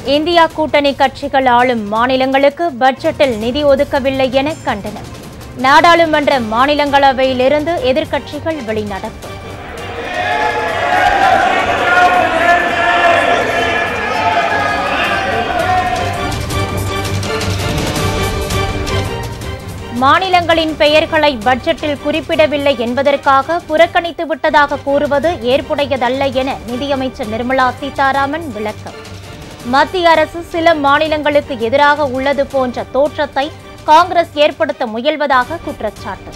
India கூட்டணி கட்சிகள் ஆளும் மாநிலங்களுக்கு பட்ஜெட்டில் நிதி ஒதுக்கவில்லை என கண்டனம் நாடாளுமன்ற மாநிலங்களவையிலிருந்து எதிர்க்கட்சிகள் வெளிநடப்பு மாநிலங்களின் பெயர்களை பட்ஜெட்டில் குறிப்பிடவில்லை என்பதற்காக புறக்கணித்து விட்டதாக கூறுவது ஏற்புடையதல்ல என நிதியமைச்சர் நிர்மலா சீதாராமன் விளக்கம் மத்திய அரசு சில மாநிலங்களுக்கு எதிராக உள்ளது போன்ற தோற்றத்தை காங்கிரஸ் ஏற்படுத்த முயல்வதாக குற்றச்சாட்டு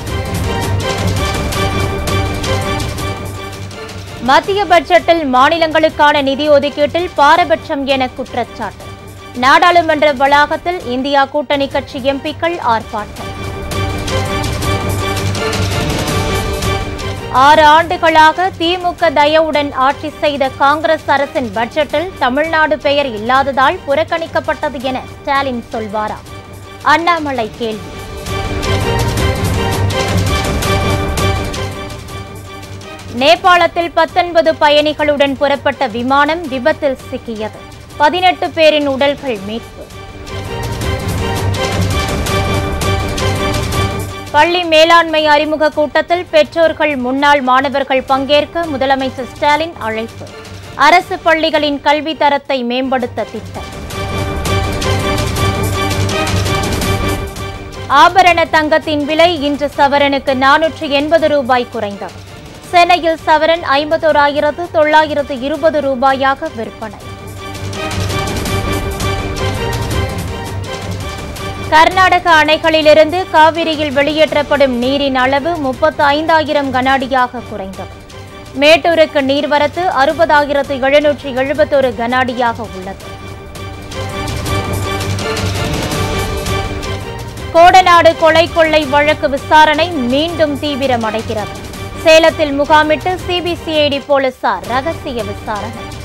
மத்திய பட்ஜெட்டில் மாநிலங்களுக்கான நிதி ஒதுக்கீட்டில் பாரபட்சம் என குற்றச்சாட்டு நாடாளுமன்ற வளாகத்தில் இந்தியா கூட்டணி கட்சி எம்பிக்கள் ஆர்ப்பாட்டம் ஆறு ஆண்டுகளாக திமுக தயவுடன் ஆட்சி செய்த காங்கிரஸ் அரசின் பட்ஜெட்டில் தமிழ்நாடு பெயர் இல்லாததால் புறக்கணிக்கப்பட்டது என ஸ்டாலின் சொல்வாரா அண்ணாமலை கேள்வி நேபாளத்தில் பத்தொன்பது பயணிகளுடன் புறப்பட்ட விமானம் விபத்தில் சிக்கியது பதினெட்டு பேரின் உடல்கள் மீட்பு பள்ளி மேலாண்மை அறிமுக கூட்டத்தில் பெற்றோர்கள் முன்னாள் மாணவர்கள் பங்கேற்க முதலமைச்சர் ஸ்டாலின் அழைப்பு அரசு பள்ளிகளின் கல்வி தரத்தை மேம்படுத்த திட்டம் ஆபரண தங்கத்தின் விலை இன்று சவரனுக்கு நானூற்று எண்பது ரூபாய் குறைந்தது சென்னையில் சவரன் ஐம்பத்தோராயிரத்து தொள்ளாயிரத்து இருபது ரூபாயாக விற்பனை கர்நாடக அணைகளிலிருந்து காவிரியில் வெளியேற்றப்படும் நீரின் அளவு முப்பத்து ஐந்தாயிரம் கனஅடியாக குறைந்தது மேட்டூருக்கு நீர்வரத்து அறுபதாயிரத்து எழுநூற்றி எழுபத்தொரு கனஅடியாக உள்ளது கோடநாடு கொலை கொள்ளை வழக்கு விசாரணை மீண்டும் தீவிரமடைகிறது சேலத்தில் முகாமிட்டு சிபிசிஐடி போலீசார் ரகசிய விசாரணை